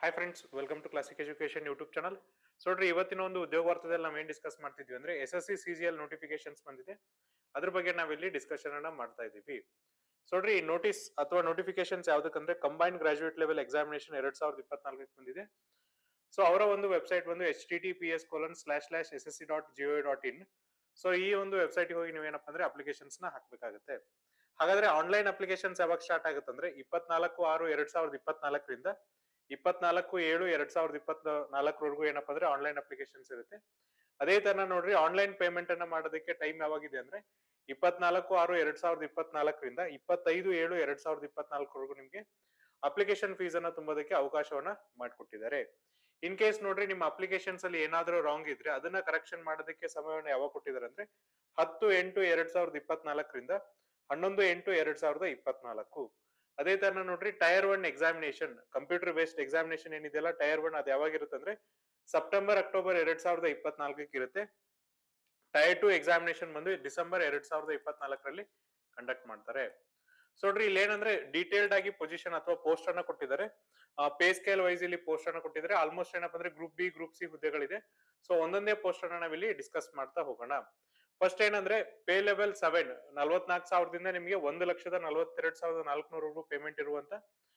hi friends welcome to classic education YouTube channel so ನೋಡ್ರಿ ಇವತ್ತಿನ ಒಂದು ಉದ್ಯೋಗ ವಾರ್ತೆದಲ್ಲಿ ನಾವು ಏನ್ ಡಿಸ್ಕಸ್ ಮಾಡ್ತಿದ್ವಿ ಅಂದ್ರೆ S S C C G L notifications ಬಂದಿದೆ ಅದ್ರ ಬಗ್ಗೆ ನಾವಿಲ್ಲಿ ಡಿಸ್ಕಷನ್ ಅನ್ನ ಮಾಡ್ತಾ ಇದೀವಿ ಸೊ ನೋಡ್ರಿ ನೋಟಿಸ್ ಅಥವಾ ನೋಟಿಫಿಕೇಶನ್ಸ್ ಯಾವ್ದಕ್ಕಂದ್ರೆ ಕಂಬೈನ್ ಗ್ರಾಜುಯೇಟ್ ಲೆವೆಲ್ ಎಕ್ಸಾಮಿನೇಷನ್ ಎರಡ್ ಸಾವಿರದ ಇಪ್ಪತ್ನಾಲ್ಕಕ್ಕೆ ಬಂದಿದೆ ಸೊ ಅವರ ಒಂದು ವೆಬ್ಸೈಟ್ ಬಂದು H T T P S colon slash slash S S C dot G O dot in so ಈ ಒಂದು ವೆಬ್ಸೈಟ್ ಹೋಗಿ ನೀವೇನಪ್ಪ ಅಂದ್ರೆ ಅಪ್ಲಿಕೇಶನ್ಸ್ ನ ಹಾಕ್ಬೇಕಾಗುತ್ತೆ ಹಾಗಾದ್ರೆ ಆನ್ಲೈನ್ ಅಪ್ಲಿಕೇಶನ್ಸ್ ಯಾವಾಗ ಸ್ಟಾರ್ಟ್ ಆಗುತ್ತೆ ಅಂದ್ರೆ ಇಪ್ಪತ್ನಾಲ್ಕು ಆರು ಎರಡ್ ಸಾವಿರದ ಇಪ್ಪತ್ನಾಲ್ಕರಿಂದ ಇಪ್ಪತ್ನಾಲ್ಕು ಏಳು ಎರಡ್ ಸಾವಿರದ ಇಪ್ಪತ್ ನಾಲ್ಕರವರೆಗೂ ಏನಪ್ಪಾ ಅಂದ್ರೆ ಆನ್ಲೈನ್ ಅಪ್ಲಿಕೇಶನ್ಸ್ ಇರುತ್ತೆ ಅದೇ ತರ ನೋಡ್ರಿ ಆನ್ಲೈನ್ ಪೇಮೆಂಟ್ ಅನ್ನ ಮಾಡೋದಕ್ಕೆ ಟೈಮ್ ಯಾವಾಗಿದೆ ಅಂದ್ರೆ ಇಪ್ಪತ್ನಾಲ್ಕು ಆರು ಎರಡ್ ಸಾವಿರದ ಇಪ್ಪತ್ನಾಲ್ಕರಿಂದ ಇಪ್ಪತ್ತೈದು ಏಳು ಎರಡ್ ಸಾವಿರದ ಇಪ್ಪತ್ನಾಲ್ಕರವರೆಗೂ ನಿಮ್ಗೆ ಅಪ್ಲಿಕೇಶನ್ ಫೀಸ್ ಅನ್ನ ತುಂಬೋದಕ್ಕೆ ಅವಕಾಶವನ್ನ ಮಾಡಿಕೊಟ್ಟಿದ್ದಾರೆ ಇನ್ ಕೇಸ್ ನೋಡ್ರಿ ನಿಮ್ಮ ಅಪ್ಲಿಕೇಶನ್ಸ್ ಅಲ್ಲಿ ಏನಾದ್ರೂ ರಾಂಗ್ ಇದ್ರೆ ಅದನ್ನ ಕರೆಕ್ಷನ್ ಮಾಡೋದಕ್ಕೆ ಸಮಯವನ್ನು ಯಾವಾಗ ಕೊಟ್ಟಿದ್ದಾರೆ ಅಂದ್ರೆ ಹತ್ತು ಎಂಟು ಎರಡ್ ಸಾವಿರದ ಇಪ್ಪತ್ನಾಲ್ಕರಿಂದ ಹನ್ನೊಂದು ಎಂಟು ಎರಡ್ ಸಾವಿರದ ಇಪ್ಪತ್ನಾಲ್ಕು ಅದೇ ತರ ನೋಡ್ರಿ tier one examination computer based examination ಏನಿದೆಯಲ್ಲ ಟೈರ್ ಒನ್ ಅದು ಯಾವಾಗಿರುತ್ತೆ ಅಂದ್ರೆ ಸೆಪ್ಟೆಂಬರ್ ಅಕ್ಟೋಬರ್ ಎರಡ್ ಸಾವಿರದ ಇಪ್ಪತ್ನಾಲ್ಕಕ್ಕೆ ಇರುತ್ತೆ ಟೈರ್ ಟು ಎಕ್ಸಾಮಿನೇಷನ್ ಬಂದು ಡಿಸೆಂಬರ್ ಎರಡ್ ಸಾವಿರದ ಇಪ್ಪತ್ನಾಲ್ಕರಲ್ಲಿ ಕಂಡಕ್ಟ್ ಮಾಡ್ತಾರೆ ಸೊ ನೋಡ್ರಿ ಇಲ್ಲಿ ಏನಂದ್ರೆ ಡೀಟೇಲ್ಡ್ ಆಗಿ ಪೊಸಿಷನ್ ಅಥವಾ ಪೋಸ್ಟ್ ಅನ್ನ ಕೊಟ್ಟಿದ್ದಾರೆ ಪೇ ಸ್ಕೇಲ್ ವೈಸ್ ಇಲ್ಲಿ ಪೋಸ್ಟ್ ಅನ್ನ ಕೊಟ್ಟಿದ್ದಾರೆ ಆಲ್ಮೋಸ್ಟ್ ಏನಪ್ಪಾ ಅಂದ್ರೆ ಗ್ರೂಪ್ ಬಿ ಗ್ರೂಪ್ ಸಿ ಹುದ್ದೆಗಳಿದೆ ಸೊ ಒಂದೊಂದೇ ಪೋಸ್ಟ್ ಅನ್ನ ನಾವಿಲ್ಲಿ ಡಿಸ್ಕಸ್ ಮಾಡ್ತಾ ಹೋಗೋಣ ಫಸ್ಟ್ ಏನಂದ್ರೆ ಪೇ ಲೆವೆಲ್ ಸೆವೆನ್ ನಲ್ವತ್ನಾಲ್ಕು ಸಾವಿರದಿಂದ ನಿಮಗೆ ಒಂದು ಲಕ್ಷದ ನಲವತ್ತೆರಡು ಸಾವಿರದ ನಾಲ್ಕುನೂರವರೆಗೂ ಪೇಮೆಂಟ್ ಇರುವಂತ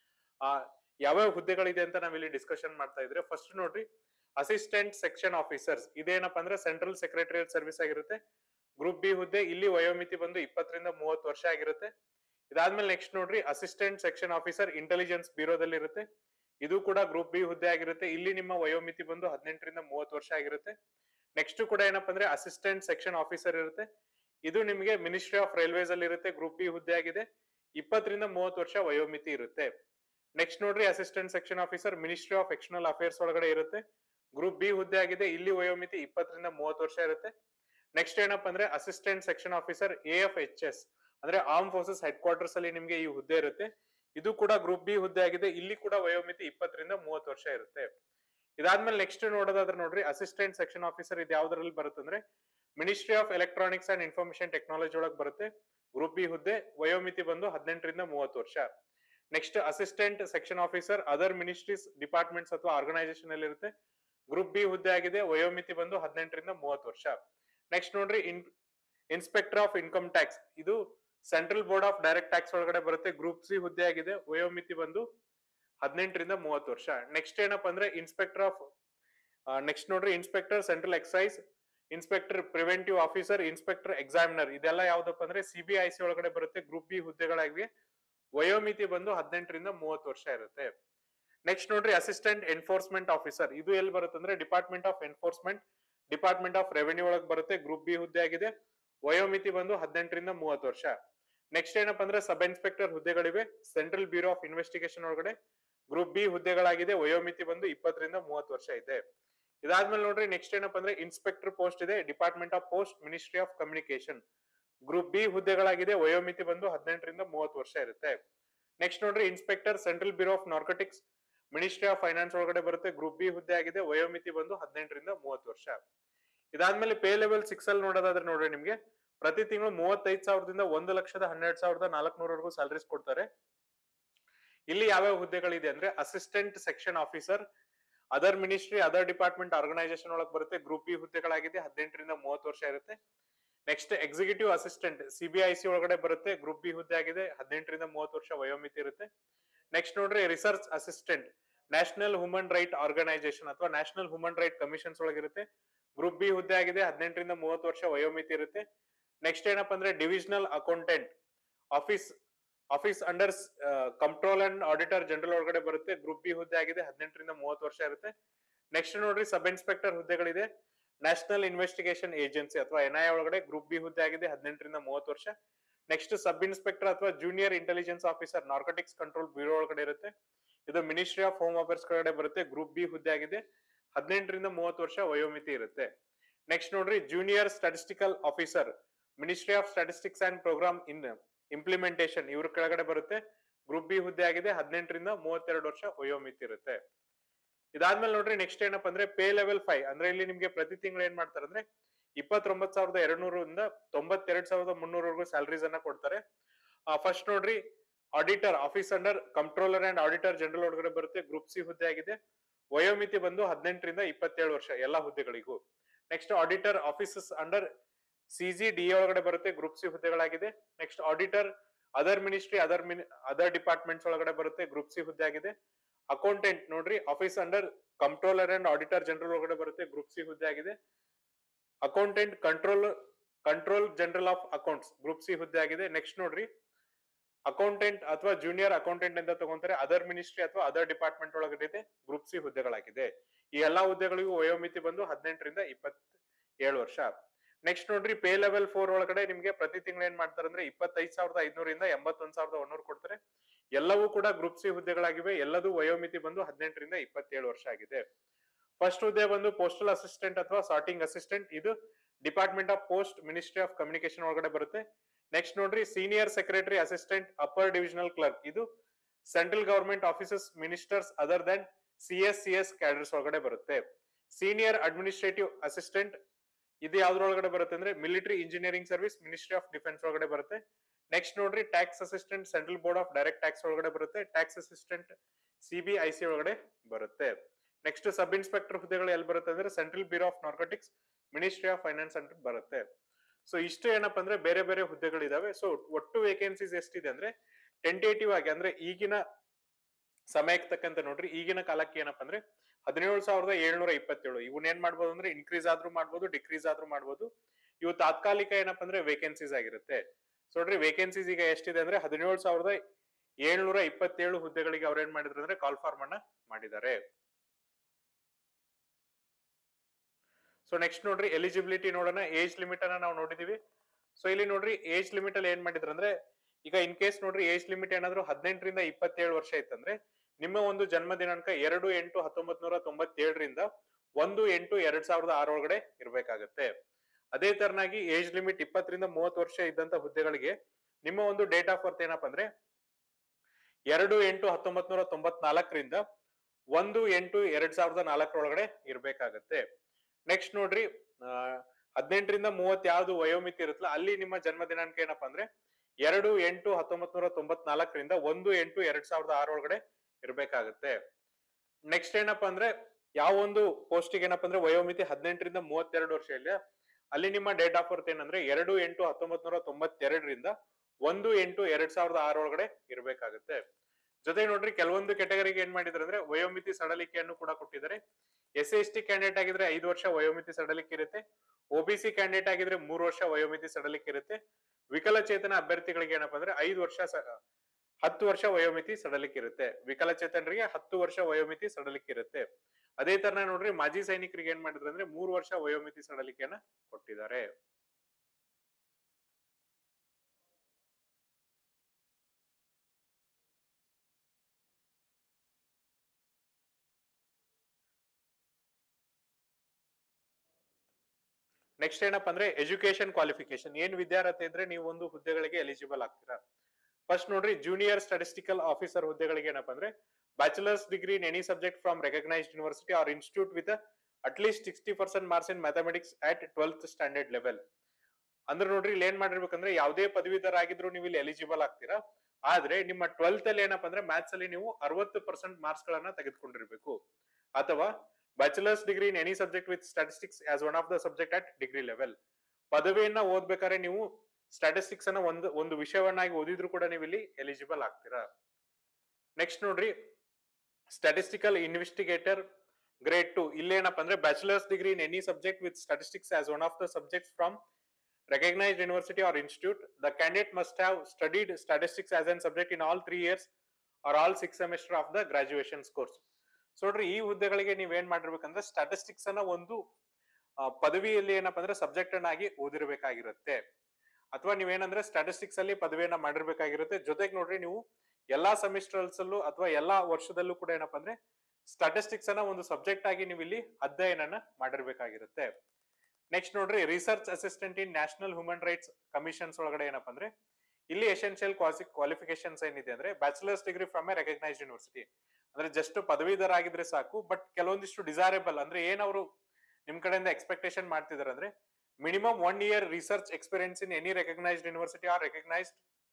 ಆ ಯಾವ್ಯಾವ ಹುದ್ದೆಗಳಿದೆ ಅಂತ ನಾವಿಲ್ಲಿ ಡಿಸ್ಕಷನ್ ಮಾಡ್ತಾ ಇದ್ರೆ ಫಸ್ಟ್ ನೋಡ್ರಿ ಅಸಿಸ್ಟೆಂಟ್ ಸೆಕ್ಷನ್ ಆಫೀಸರ್ಸ್ ಇದೇನಪ್ಪ ಅಂದ್ರೆ ಸೆಂಟ್ರಲ್ ಸೆಕ್ರೆಟರಿಯಲ್ ಸರ್ವಿಸ್ ಆಗಿರುತ್ತೆ ಗ್ರೂಪ್ ಬಿ ಹುದ್ದೆ ಇಲ್ಲಿ ವಯೋಮಿತಿ ಬಂದು ಇಪ್ಪತ್ತರಿಂದ ಮೂವತ್ತು ವರ್ಷ ಆಗಿರುತ್ತೆ ಇದಾದ್ಮೇಲೆ ನೆಕ್ಸ್ಟ್ ನೋಡ್ರಿ ಅಸಿಸ್ಟೆಂಟ್ ಸೆಕ್ಷನ್ ಆಫೀಸರ್ ಇಂಟೆಲಿಜೆನ್ಸ್ ಬ್ಯೂರೋದಲ್ಲಿ ಇರುತ್ತೆ ಇದು ಕೂಡ ಗ್ರೂಪ್ ಬಿ ಹುದ್ದೆ ಆಗಿರುತ್ತೆ ಇಲ್ಲಿ ನಿಮ್ಮ ವಯೋಮಿತಿ ಬಂದು ಹದಿನೆಂಟರಿಂದ ಮೂವತ್ತು ವರ್ಷ ಆಗಿರುತ್ತೆ ನೆಕ್ಸ್ಟ್ ಕೂಡ ಏನಪ್ಪಾ ಅಂದ್ರೆ ಅಸಿಸ್ಟೆಂಟ್ ಸೆಕ್ಷನ್ ಆಫೀಸರ್ ಇರುತ್ತೆ ಇದು ನಿಮಗೆ ಮಿನಿಸ್ಟ್ರಿ ಆಫ್ ರೈಲ್ವೇಸ್ ಅಲ್ಲಿ ಇರುತ್ತೆ ಗ್ರೂಪ್ ಬಿ ಹುದ್ದೆ ಆಗಿದೆ ಇಪ್ಪತ್ತರಿಂದ ಮೂವತ್ತು ವರ್ಷ ವಯೋಮಿತಿ ಇರುತ್ತೆ ನೆಕ್ಸ್ಟ್ ನೋಡ್ರಿ assistant section officer ministry of external affairs ಒಳಗಡೆ ಇರುತ್ತೆ ಗ್ರೂಪ್ ಬಿ ಹುದ್ದೆ ಆಗಿದೆ ಇಲ್ಲಿ ವಯೋಮಿತಿ ಇಪ್ಪತ್ತರಿಂದ ಮೂವತ್ತು ವರ್ಷ ಇರುತ್ತೆ ನೆಕ್ಸ್ಟ್ ಏನಪ್ಪಾ ಅಂದ್ರೆ assistant section officer A F H S ಅಂದ್ರೆ ಆರ್ಮ್ ಫೋರ್ಸಸ್ ಹೆಡ್ ಕ್ವಾರ್ಟರ್ಸ್ ಅಲ್ಲಿ ನಿಮ್ಗೆ ಈ ಹುದ್ದೆ ಇರುತ್ತೆ ಇದು ಕೂಡ ಗ್ರೂಪ್ ಬಿ ಹುದ್ದೆ ಆಗಿದೆ ಇಲ್ಲಿ ಕೂಡ ವಯೋಮಿತಿ ಇಪ್ಪತ್ತರಿಂದ ಮೂವತ್ತು ವರ್ಷ ಇರುತ್ತೆ ಇದಾದ್ಮೇಲೆ ನೆಕ್ಸ್ಟ್ ನೋಡೋದಾದ್ರೆ ನೋಡ್ರಿ ಅಸಿಸ್ಟೆಂಟ್ ಸೆಕ್ಷನ್ ಆಫೀಸರ್ ಇದು ಯಾವ್ದ್ರಲ್ಲಿ ಬರುತ್ತೆ ಅಂದ್ರೆ ministry of electronics and information technology ಒಳಗೆ ಬರುತ್ತೆ ಗ್ರೂಪ್ ಬಿ ಹುದ್ದೆ ವಯೋಮಿತಿ ಬಂದು ಹದಿನೆಂಟರಿಂದ ಮೂವತ್ತು ವರ್ಷ next assistant section officer other ministries departments ಅಥವಾ ಆರ್ಗನೈಸೇಷನ್ ಅಲ್ಲಿ ಇರುತ್ತೆ ಗ್ರೂಪ್ ಬಿ ಹುದ್ದೆ ಆಗಿದೆ ವಯೋಮಿತಿ ಬಂದು ಹದಿನೆಂಟರಿಂದ ಮೂವತ್ತು ವರ್ಷ ನೆಕ್ಸ್ಟ್ ನೋಡ್ರಿ in inspector of income tax ಇದು central board of direct tax ಒಳಗಡೆ ಬರುತ್ತೆ ಗ್ರೂಪ್ ಸಿ ಹುದ್ದೆ ಆಗಿದೆ ವಯೋಮಿತಿ ಬಂದು ಹದಿನೆಂಟರಿಂದ ಮೂವತ್ತು ವರ್ಷ ನೆಕ್ಸ್ಟ್ ಏನಪ್ಪಾ ಅಂದ್ರೆ ಇನ್ಸ್ಪೆಕ್ಟರ್ ಆಫ್ ನೆಕ್ಸ್ಟ್ ನೋಡ್ರಿ inspector central excise inspector preventive officer inspector examiner ಇದೆಲ್ಲ ಯಾವ್ದಪ್ಪ ಅಂದ್ರೆ ಸಿಬಿಐಸಿ ಒಳಗಡೆ ಬರುತ್ತೆ ಗ್ರೂಪ್ ಬಿ ಹುದ್ದೆಗಳಾಗಿವೆ ವಯೋಮಿತಿ ಬಂದು ಹದಿನೆಂಟರಿಂದ ಮೂವತ್ತು ವರ್ಷ ಇರುತ್ತೆ ನೆಕ್ಸ್ಟ್ ನೋಡ್ರಿ ಅಸಿಸ್ಟೆಂಟ್ ಎನ್ಫೋರ್ಸ್ಮೆಂಟ್ ಆಫೀಸರ್ ಇದು ಎಲ್ಲಿ ಬರುತ್ತೆ ಅಂದ್ರೆ department of enforcement department of revenue ಒಳಗೆ ಬರುತ್ತೆ ಗ್ರೂಪ್ ಬಿ ಹುದ್ದೆ ಆಗಿದೆ ವಯೋಮಿತಿ ಬಂದು ಹದಿನೆಂಟರಿಂದ ಮೂವತ್ತು ವರ್ಷ ನೆಕ್ಸ್ಟ್ ಏನಪ್ಪಾ ಅಂದ್ರೆ ಸಬ್ ಇನ್ಸ್ಪೆಕ್ಟರ್ ಹುದ್ದೆಗಳಿವೆ ಸೆಂಟ್ರಲ್ ಬ್ಯೂರೋ ಆಫ್ ಇನ್ವೆಸ್ಟಿಗೇಷನ್ ಒಳಗಡೆ ಗ್ರೂಪ್ ಬಿ ಹುದ್ದೆಗಳಾಗಿದೆ ವಯೋಮಿತಿ ಬಂದು ಇಪ್ಪತ್ತರಿಂದ ಮೂವತ್ತು ವರ್ಷ ಇದೆ ಇದಾದ್ಮೇಲೆ ನೋಡ್ರಿ ನೆಕ್ಸ್ಟ್ ಏನಪ್ಪಾ ಅಂದ್ರೆ ಇನ್ಸ್ಪೆಕ್ಟರ್ ಪೋಸ್ಟ್ ಇದೆ department of post ministry of communication group B ಹುದ್ದೆಗಳಾಗಿದೆ ವಯೋಮಿತಿ ಬಂದು ಹದಿನೆಂಟರಿಂದ ಮೂವತ್ತು ವರ್ಷ ಇರುತ್ತೆ ನೆಕ್ಸ್ಟ್ ನೋಡ್ರಿ inspector central bureau of narcotics ministry of finance ಒಳಗಡೆ ಬರುತ್ತೆ ಗ್ರೂಪ್ ಬಿ ಹುದ್ದೆ ಆಗಿದೆ ವಯೋಮಿತಿ ಬಂದು ಹದಿನೆಂಟರಿಂದ ಮೂವತ್ತು ವರ್ಷ ಇದಾದ್ಮೇಲೆ ಪೇ ಲೆವೆಲ್ ಸಿಕ್ಸ್ ಅಲ್ಲಿ ನೋಡೋದಾದ್ರೆ ನೋಡ್ರಿ ನಿಮ್ಗೆ ಪ್ರತಿ ತಿಂಗಳು ಮೂವತ್ತೈದು ಸಾವಿರದಿಂದ ಒಂದು ಲಕ್ಷದ ಹನ್ನೆರಡು ಸಾವಿರದ ನಾಲ್ಕುನೂರವರೆಗೂ ಸ್ಯಾಲರೀಸ್ ಕೊಡ್ತಾರೆ ಇಲ್ಲಿ ಯಾವ್ಯಾವ ಹುದ್ದೆಗಳಿದೆ ಅಂದ್ರೆ assistant section officer other ministry other department organisation ಒಳಗೆ ಬರುತ್ತೆ ಗ್ರೂಪ್ ಬಿ ಹುದ್ದೆಗಳಾಗಿದೆ ಹದಿನೆಂಟರಿಂದ ಮೂವತ್ತು ವರ್ಷ ಇರುತ್ತೆ ನೆಕ್ಸ್ಟ್ ಎಕ್ಸಿಕ್ಯೂಟಿವ್ ಅಸಿಸ್ಟೆಂಟ್ ಸಿಬಿಐಸಿ ಒಳಗಡೆ ಬರುತ್ತೆ ಗ್ರೂಪ್ ಬಿ ಹುದ್ದೆ ಆಗಿದೆ ಹದಿನೆಂಟರಿಂದ ಮೂವತ್ತು ವರ್ಷ ವಯೋಮಿತಿ ಇರುತ್ತೆ ನೆಕ್ಸ್ಟ್ ನೋಡ್ರಿ research assistant national human right organisation ಅಥವಾ ನ್ಯಾಷನಲ್ ಹ್ಯೂಮನ್ ರೈಟ್ ಕಮಿಷನ್ಸ್ ಒಳಗಿರುತ್ತೆ ಗ್ರೂಪ್ ಬಿ ಹುದ್ದೆ ಆಗಿದೆ ಹದಿನೆಂಟರಿಂದ ಮೂವತ್ತು ವರ್ಷ ವಯೋಮಿತಿ ಇರುತ್ತೆ ನೆಕ್ಸ್ಟ್ ಏನಪ್ಪಾ ಅಂದ್ರೆ divisional accountant office office under control and auditor general ಒಳಗಡೆ ಬರುತ್ತೆ ಗ್ರೂಪ್ ಬಿ ಹುದ್ದೆ ಆಗಿದೆ ಹದಿನೆಂಟರಿಂದ ಮೂವತ್ತು ವರ್ಷ ಇರುತ್ತೆ ನೆಕ್ಸ್ಟ್ ನೋಡ್ರಿ ಸಬ್ ಇನ್ಸ್ಪೆಕ್ಟರ್ ಹುದ್ದೆಗಳಿದೆ ನ್ಯಾಷನಲ್ ಇನ್ವೆಸ್ಟಿಗೇಷನ್ ಏಜೆನ್ಸಿ ಅಥವಾ ಎನ್ಐ ಒಳಗಡೆ ಗ್ರೂಪ್ ಬಿ ಹುದ್ದೆ ಆಗಿದೆ ಹದಿನೆಂಟರಿಂದ ಮೂವತ್ತು ವರ್ಷ ನೆಕ್ಸ್ಟ್ ಸಬ್ ಇನ್ಸ್ಪೆಕ್ಟರ್ ಅಥವಾ junior intelligence officer narcotics control bureau ಒಳಗಡೆ ಇರುತ್ತೆ ಇದು ಮಿನಿಸ್ಟ್ರಿ ಆಫ್ ಹೋಮ್ ಅಫೇರ್ಸ್ ಕಡೆ ಬರುತ್ತೆ ಗ್ರೂಪ್ ಬಿ ಹುದ್ದೆ ಆಗಿದೆ ಹದಿನೆಂಟರಿಂದ ಮೂವತ್ತು ವರ್ಷ ವಯೋಮಿತಿ ಇರುತ್ತೆ ನೆಕ್ಸ್ಟ್ ನೋಡ್ರಿ junior statistical officer ministry of statistics and programme in implementation ಇವ್ರ ಕೆಳಗಡೆ ಬರುತ್ತೆ ಗ್ರೂಪ್ ಬಿ ಹುದ್ದೆ ಆಗಿದೆ ಹದಿನೆಂಟರಿಂದ ಮೂವತ್ತೆರಡು ವರ್ಷ ವಯೋಮಿತಿ ಇರುತ್ತೆ ಇದಾದ್ಮೇಲೆ ನೋಡ್ರಿ ನೆಕ್ಸ್ಟ್ ಏನಪ್ಪಾ ಅಂದ್ರೆ ಪೇ ಲೆವೆಲ್ ಫೈವ್ ಅಂದ್ರೆ ಇಲ್ಲಿ ನಿಮ್ಗೆ ಪ್ರತಿ ತಿಂಗಳು ಏನ್ ಮಾಡ್ತಾರೆ ಅಂದ್ರೆ ಇಪ್ಪತ್ತೊಂಬತ್ ಸಾವಿರದ ಎರಡ್ ನೂರಿಂದ ತೊಂಬತ್ತೆರಡ್ ಸಾವಿರದ ಮುನ್ನೂರವರೆಗೂ ಸ್ಯಾಲರೀಸ್ ಅನ್ನ ಕೊಡ್ತಾರೆ ಫಸ್ಟ್ ನೋಡ್ರಿ auditor office under controller and auditor general ಒಳಗಡೆ ಬರುತ್ತೆ ಗ್ರೂಪ್ ಸಿ ಹುದ್ದೆ ಆಗಿದೆ ವಯೋಮಿತಿ ಬಂದು ಹದಿನೆಂಟರಿಂದ ಇಪ್ಪತ್ತೇಳು ವರ್ಷ ಎಲ್ಲಾ ಹುದ್ದೆಗಳಿಗೂ next auditor offices under CG D ಒಳಗಡೆ ಬರುತ್ತೆ ಗ್ರೂಪ್ ಸಿ ಹುದ್ದೆಗಳಾಗಿದೆ next auditor other ministry other mini other departments ಒಳಗಡೆ ಬರುತ್ತೆ ಗ್ರೂಪ್ ಸಿ ಹುದ್ದೆ ಆಗಿದೆ ಅಕೌಂಟೆಂಟ್ ನೋಡ್ರಿ office under controller and auditor general ಒಳಗಡೆ ಬರುತ್ತೆ ಗ್ರೂಪ್ ಸಿ ಹುದ್ದೆ ಆಗಿದೆ accountant control control general of accounts group C ಹುದ್ದೆ ಆಗಿದೆ ನೆಕ್ಸ್ಟ್ ನೋಡ್ರಿ ಅಕೌಂಟೆಂಟ್ ಅಥವಾ ಜೂನಿಯರ್ ಅಕೌಂಟೆಂಟ್ ಅಂತ ತಗೊಂತಾರೆ ಅದರ್ ಮಿನಿಸ್ಟ್ರಿ ಅಥವಾ ಅದರ್ ಡಿಪಾರ್ಟ್ಮೆಂಟ್ ಒಳಗಡೆ ಗ್ರೂಪ್ ಸಿ ಹುದ್ದೆಗಳಾಗಿದೆ ಈ ಎಲ್ಲಾ ಹುದ್ದೆಗಳಿಗೂ ವಯೋಮಿತಿ ಬಂದು ಹದಿನೆಂಟರಿಂದ ಇಪ್ಪತ್ ಏಳು ವರ್ಷ ನೆಕ್ಸ್ಟ್ ನೋಡ್ರಿ ಪೇ ಲೆವೆಲ್ ಫೋರ್ ಒಳಗಡೆ ನಿಮ್ಗೆ ಪ್ರತಿ ತಿಂಗಳು ಏನ್ ಮಾಡ್ತಾರೆ ಅಂದ್ರೆ ಇಪ್ಪತ್ತೈದು ಸಾವಿರದ ಐದ್ನೂರಿಂದ ಎಂಬತ್ತೊಂದ್ ಸಾವಿರದ ಒಂದೂರು ಕೊಡ್ತಾರೆ ಎಲ್ಲವೂ ಕೂಡ ಗ್ರೂಪ್ ಸಿ ಹುದ್ದೆಗಳಾಗಿವೆ ಎಲ್ಲದೂ ವಯೋಮಿತಿ ಬಂದು ಹದಿನೆಂಟರಿಂದ ಇಪ್ಪತ್ತೇಳು ವರ್ಷ ಆಗಿದೆ ಫಸ್ಟ್ ಹುದ್ದೆ ಬಂದು ಪೋಸ್ಟಲ್ ಅಸಿಸ್ಟೆಂಟ್ ಅಥವಾ ಸಾರ್ಟಿಂಗ್ ಅಸಿಸ್ಟೆಂಟ್ ಇದು department of post ministry of communication ಒಳಗಡೆ ಬರುತ್ತೆ ನೆಕ್ಸ್ಟ್ ನೋಡ್ರಿ senior secretary assistant upper divisional clerk ಇದು central government offices ministers other than C S C S cadres ಒಳಗಡೆ ಬರುತ್ತೆ ಸೀನಿಯರ್ ಅಡ್ಮಿನಿಸ್ಟ್ರೇಟಿವ್ ಅಸಿಸ್ಟೆಂಟ್ ಇದು ಯಾವ್ದ್ರೊಳಗಡೆ ಬರುತ್ತೆ ಅಂದ್ರೆ military engineering service ministry of defence ಒಳಗಡೆ ಬರುತ್ತೆ ನೆಕ್ಸ್ಟ್ ನೋಡ್ರಿ tax assistant central board of direct tax ಒಳಗಡೆ ಬರುತ್ತೆ ಟ್ಯಾಕ್ಸ್ ಅಸಿಸ್ಟೆಂಟ್ ಸಿಬಿಐಸಿ ಒಳಗಡೆ ಬರುತ್ತೆ ನೆಕ್ಸ್ಟ್ ಸಬ್ ಇನ್ಸ್ಪೆಕ್ಟರ್ ಹುದ್ದೆಗಳು ಎಲ್ಲಿ ಬರುತ್ತೆ ಅಂದ್ರೆ central bureau of narcotics ministry of finance ಅಂತ ಬರುತ್ತೆ ಸೊ ಇಷ್ಟು ಏನಪ್ಪಾ ಅಂದ್ರೆ ಬೇರೆ ಬೇರೆ ಹುದ್ದೆಗಳಿದಾವೆ ಸೊ ಒಟ್ಟು ವೇಕೆನ್ಸೀಸ್ ಎಷ್ಟಿದೆ ಅಂದ್ರೆ ಟೆಂಟೇಟಿವ್ ಆಗಿ ಅಂದ್ರೆ ಈಗಿನ ಸಮಯಕ್ಕೆ ತಕ್ಕಂತೆ ನೋಡ್ರಿ ಈಗಿನ ಕಾಲಕ್ಕೆ ಏನಪ್ಪಾ ಅಂದ್ರೆ ಹದಿನೇಳು ಸಾವಿರದ ಏಳ್ನೂರ ಇಪ್ಪತ್ತೇಳು ಇವನ್ ಏನ್ ಮಾಡ್ಬೋದು ಅಂದ್ರೆ ಇನ್ಕ್ರೀಸ್ ಆದ್ರೂ ಮಾಡ್ಬೋದು ಡಿಕ್ರೀಸ್ ಆದ್ರೂ ಮಾಡ್ಬೋದು ಇವು ತಾತ್ಕಾಲಿಕ ಏನಪ್ಪಾ ಅಂದ್ರೆ ವೇಕೆನ್ಸೀಸ್ ಆಗಿರುತ್ತೆ ಸೊ ನೋಡ್ರಿ ವೇಕೆನ್ಸೀಸ್ ಈಗ ಎಷ್ಟಿದೆ ಅಂದ್ರೆ ಹದಿನೇಳು ಸಾವಿರದ ಏಳ್ನೂರ ಇಪ್ಪತ್ತೇಳು ಹುದ್ದೆಗಳಿಗೆ ಅವ್ರು ಏನ್ ಮಾಡಿದ್ರು ಅಂದ್ರೆ ಕಾಲ್ ಫಾರ್ಮ್ ಅನ್ನ ಮಾಡಿದ್ದಾರೆ ಸೊ ನೆಕ್ಸ್ಟ್ ನೋಡ್ರಿ ಎಲಿಜಿಬಿಲಿಟಿ ನೋಡೋಣ ಏಜ್ ಲಿಮಿಟ್ ಅನ್ನ ನಾವು ನೋಡಿದೀವಿ ಸೊ ಇಲ್ಲಿ ನೋಡ್ರಿ ಏಜ್ ಲಿಮಿಟ್ ಅಲ್ಲಿ ಏನ್ ಮಾಡಿದ್ರು ಅಂದ್ರೆ ಈಗ ಇನ್ ಕೇಸ್ ನೋಡ್ರಿ ಏಜ್ ಲಿಮಿಟ್ ಏನಾದ್ರು ಹದಿನೆಂಟರಿಂದ ಇಪ್ಪತ್ತೇಳು ವರ್ಷ ಇತ್ತಂದ್ರೆ ನಿಮ್ಮ ಒಂದು ಜನ್ಮ ದಿನಾಂಕ ಎರಡು ಎಂಟು ಹತ್ತೊಂಬತ್ ನೂರ ತೊಂಬತ್ತೇಳರಿಂದ ಒಂದು ಎಂಟು ಎರಡ್ ಸಾವಿರದ ಆರು ಒಳಗಡೆ ಇರ್ಬೇಕಾಗತ್ತೆ ಅದೇ ತರನಾಗಿ ಏಜ್ ಲಿಮಿಟ್ ಇಪ್ಪತ್ತರಿಂದ ಮೂವತ್ತು ವರ್ಷ ಇದ್ದಂತ ಹುದ್ದೆಗಳಿಗೆ ನಿಮ್ಮ ಒಂದು ಡೇಟ್ ಆಫ್ ಬರ್ತ್ ಏನಪ್ಪಾ ಅಂದ್ರೆ ಎರಡು ಎಂಟು ಹತ್ತೊಂಬತ್ ನೂರ ತೊಂಬತ್ನಾಲ್ಕರಿಂದ ಒಂದು ಎಂಟು ಎರಡ್ ಸಾವಿರದ ನಾಲ್ಕರೊಳಗಡೆ ಇರ್ಬೇಕಾಗತ್ತೆ ನೆಕ್ಸ್ಟ್ ನೋಡ್ರಿ ಆ, ಹದಿನೆಂಟರಿಂದ ಮೂವತ್ ಯಾವ್ದು ವಯೋಮಿತಿ ಇರುತ್ತಲ್ಲ ಅಲ್ಲಿ ನಿಮ್ಮ ಜನ್ಮ ದಿನಾಂಕ ಏನಪ್ಪಾ ಅಂದ್ರೆ ಎರಡು ಎಂಟು ಹತ್ತೊಂಬತ್ ನೂರ ತೊಂಬತ್ನಾಲ್ಕರಿಂದ ಒಂದು ಎಂಟು ಎರಡ್ ಸಾವಿರದ ಆರು ಒಳಗಡೆ ಇರ್ಬೇಕಾಗತ್ತೆ ನೆಕ್ಸ್ಟ್ ಏನಪ್ಪಾ ಅಂದ್ರೆ ಯಾವ ಒಂದು ಪೋಸ್ಟಿಗೆ ಏನಪ್ಪಾ ಅಂದ್ರೆ ವಯೋಮಿತಿ ಹದಿನೆಂಟರಿಂದ ಮೂವತ್ತೆರಡು ವರ್ಷ ಇಲ್ಲ ಅಲ್ಲಿ ನಿಮ್ಮ ಡೇಟ್ ಆಫ್ ಬರ್ತ್ ಏನಂದ್ರೆ ಎರಡು ಎಂಟು ಹತ್ತೊಂಬತ್ ನೂರ ತೊಂಬತ್ತೆರಡರಿಂದ ಒಂದು ಎಂಟು ಎರಡ್ ಸಾವಿರದ ಆರು ಒಳಗಡೆ ಇರ್ಬೇಕಾಗತ್ತೆ ಜೊತೆ ನೋಡ್ರಿ ಕೆಲವೊಂದು ಕೆಟಗರಿಗೆ ಏನ್ ಮಾಡಿದ್ರೆ ಅಂದ್ರೆ ವಯೋಮಿತಿ ಸಡಲಿಕೆಯನ್ನು ಕೂಡ ಕೊಟ್ಟಿದ್ದಾರೆ S C S T candidate ಆಗಿದ್ರೆ ಐದು ವರ್ಷ ವಯೋಮಿತಿ ಸಡಲಿಕೆ ಇರುತ್ತೆ ಒಬಿಸಿ ಕ್ಯಾಂಡಿಡೇಟ್ ಆಗಿದ್ರೆ ಮೂರು ವರ್ಷ ವಯೋಮಿತಿ ಸಡಲಿಕೆ ಇರುತ್ತೆ ವಿಕಲಚೇತನ ಅಭ್ಯರ್ಥಿಗಳಿಗೆ ಏನಪ್ಪಾ ಅಂದ್ರೆ ಐದು ವರ್ಷ ಸ- ಹತ್ತು ವರ್ಷ ವಯೋಮಿತಿ ಸಡಲಿಕೆ ಇರುತ್ತೆ ವಿಕಲಚೇತನರಿಗೆ ಹತ್ತು ವರ್ಷ ವಯೋಮಿತಿ ಸಡಲಿಕೆ ಇರುತ್ತೆ ಅದೇ ತರ ನೋಡ್ರಿ ಮಾಜಿ ಸೈನಿಕರಿಗೆ ಏನ್ ಮಾಡಿದ್ರು ಅಂದ್ರೆ ಮೂರು ವರ್ಷ ವಯೋಮಿತಿ ಸಡಲಿಕೆಯನ್ನ ಕೊಟ್ಟಿದ್ದಾರೆ ನೆಕ್ಸ್ಟ್ ಏನಪ್ಪಾ ಅಂದ್ರೆ ಎಜುಕೇಶನ್ ಕ್ವಾಲಿಫಿಕೇಶನ್ ಏನ್ ವಿದ್ಯಾರ್ಹತೆ ಇದ್ರೆ ನೀವು ಒಂದು ಹುದ್ದೆಗಳಿಗೆ ಎಲಿಜಿಬಲ್ ಆಗ್ತೀರಾ ಫಸ್ಟ್ ನೋಡ್ರಿ ಜೂನಿಯರ್ ಸ್ಟಾಟಿಸ್ಟಿಕಲ್ ಆಫೀಸರ್ ಹುದ್ದೆಗಳಿಗೆ ಏನಪ್ಪಾ ಅಂದ್ರೆ bachelor's degree in any subject from recognised university or institute with at least sixty percent marks in mathematics at twelfth standard level ಅಂದ್ರೆ ನೋಡ್ರಿ ಇಲ್ಲಿ ಏನ್ ಮಾಡಿರ್ಬೇಕಂದ್ರೆ ಯಾವುದೇ ಪದವೀಧರ ಆಗಿದ್ರು ನೀವು ಇಲ್ಲಿ ಎಲಿಜಿಬಲ್ ಆಗ್ತೀರಾ ಆದ್ರೆ ನಿಮ್ಮ ಟ್ವೆಲ್ತ್ ಅಲ್ಲಿ ಏನಪ್ಪಾ ಅಂದ್ರೆ ಮ್ಯಾಥ್ಸ್ ಅಲ್ಲಿ ನೀವು ಅರವತ್ತು ಪರ್ಸೆಂಟ್ ಮಾರ್ಕ್ಸ್ ಗಳನ್ನ ತೆಗೆದುಕೊಂಡಿರ್ಬೇಕು ಅಥವಾ bachelor's degree in any subject with statistics as one of the subject at degree level ಪದವಿಯನ್ನ ಓದ್ಬೇಕಾದ್ರೆ ನೀವು ಸ್ಟಾಟಿಸ್ಟಿಕ್ಸ್ ಅನ್ನ ಒಂದು ಒಂದು ವಿಷಯವನ್ನಾಗಿ ಓದಿದ್ರು ಕೂಡ ನೀವು ಇಲ್ಲಿ ಎಲಿಜಿಬಲ್ ಆಗ್ತೀರಾ ನೆಕ್ಸ್ಟ್ ನೋಡ್ರಿ ಸ್ಟಾಟಿಸ್ಟಿಕಲ್ ಇನ್ವೆಸ್ಟಿಗೇಟರ್ ಗ್ರೇಡ್ ಟು ಇಲ್ಲೇನಪ್ಪ ಅಂದ್ರೆ bachelor's degree in any subject with statistics as one of the subjects from recognized university or institute the candidate must have studied statistics as an subject in all three years or all six semester of the graduation course so ನೋಡ್ರಿ ಈ ಹುದ್ದೆಗಳಿಗೆ ನೀವ್ ಏನ್ ಮಾಡಿರ್ಬೇಕಂದ್ರೆ statistics ಅನ್ನ ಒಂದು ಆ, ಪದವಿಯಲ್ಲಿ ಏನಪ್ಪಾ ಅಂದ್ರೆ ಸಬ್ಜೆಕ್ಟ್ ಅನ್ನಾಗಿ ಓದಿರ್ಬೇಕಾಗಿರುತ್ತೆ ಅಥವಾ ನೀವೇನಂದ್ರೆ ಸ್ಟಾಟಿಸ್ಟಿಕ್ಸ್ ಅಲ್ಲಿ ಪದವಿಯನ್ನ ಮಾಡಿರ್ಬೇಕಾಗಿರುತ್ತೆ ಜೊತೆಗೆ ನೋಡ್ರಿ ನೀವು ಎಲ್ಲಾ ಸೆಮಿಸ್ಟರ್ಸ್ ಅಲ್ಲೂ ಅಥವಾ ಎಲ್ಲಾ ವರ್ಷದಲ್ಲೂ ಕೂಡ ಏನಪ್ಪಾ ಅಂದ್ರೆ ಸ್ಟಾಟಿಸ್ಟಿಕ್ಸ್ ಅನ್ನ ಒಂದು ಸಬ್ಜೆಕ್ಟ್ ಆಗಿ ನೀವು ಇಲ್ಲಿ ಅಧ್ಯಯನನ ಮಾಡಿರ್ಬೇಕಾಗಿರುತ್ತೆ ನೆಕ್ಸ್ಟ್ ನೋಡ್ರಿ research assistant in national human rights commissions ಒಳಗಡೆ ಏನಪ್ಪಾ ಅಂದ್ರೆ ಇಲ್ಲಿ ಎಸೆನ್ಷಿಯಲ್ ಕ್ವಾಲಿಫಿಕೇಶನ್ಸ್ ಏನಿದೆ ಅಂದ್ರೆ bachelor's degree from a recognised university ಅಂದ್ರೆ ಜಸ್ಟ್ ಪದವೀಧರ ಆಗಿದ್ರೆ ಸಾಕು ಬಟ್ ಕೆಲವೊಂದಿಷ್ಟು ಡಿಸೈರೇಬಲ್ ಅಂದ್ರೆ ಏನ್ ಅವರು ನಿಮ್ ಕಡೆಯಿಂದ ಎಕ್ಸ್ಪೆಕ್ಟೇಷನ್ ಮಾಡ್ತಿದಾರೆ ಅಂದ್ರೆ minimum one year research experience in any recognised university or recognised